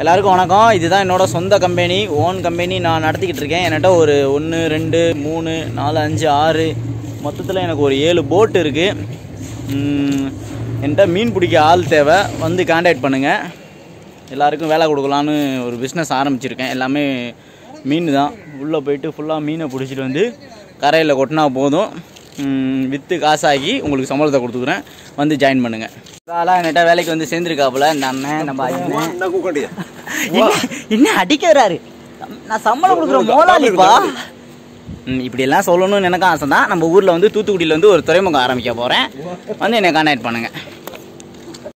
எல்லாருக்கும் வணக்கம் இதுதான் என்னோட சொந்த கம்பெனி ஓன் கம்பெனி நான் நடத்திக்கிட்டு இருக்கேன் என்கிட்ட ஒரு ஒன்று ரெண்டு மூணு நாலு அஞ்சு ஆறு மொத்தத்தில் எனக்கு ஒரு ஏழு போட் இருக்குது என்கிட்ட மீன் பிடிக்க ஆள் தேவை வந்து காண்டாக்ட் பண்ணுங்கள் எல்லாருக்கும் வேலை கொடுக்கலான்னு ஒரு பிஸ்னஸ் ஆரம்பிச்சிருக்கேன் எல்லாமே மீன் தான் உள்ளே போயிட்டு ஃபுல்லாக மீனை பிடிச்சிட்டு வந்து கரையில் கொட்டினா போதும் ம், விற்று காசாகி உங்களுக்கு சம்பளத்தை கொடுத்துக்குறேன் வந்து ஜாயின் பண்ணுங்கள் அதெல்லாம் என்கிட்ட வேலைக்கு வந்து சேர்ந்துருக்காப்புல இந்த அண்ணன் நம்ம ஐயன் என்ன என்ன அடிக்க வராரு நான் சம்பளம் கொடுக்குற மோலாளிப்பா ம், இப்படி எல்லாம் சொல்லணும்னு எனக்கும் ஆசை தான் நம்ம ஊரில் வந்து தூத்துக்குடியில் வந்து ஒரு துறைமுகம் ஆரம்பிக்க போகிறேன் வந்து என்னை கான்டாக்ட் பண்ணுங்கள்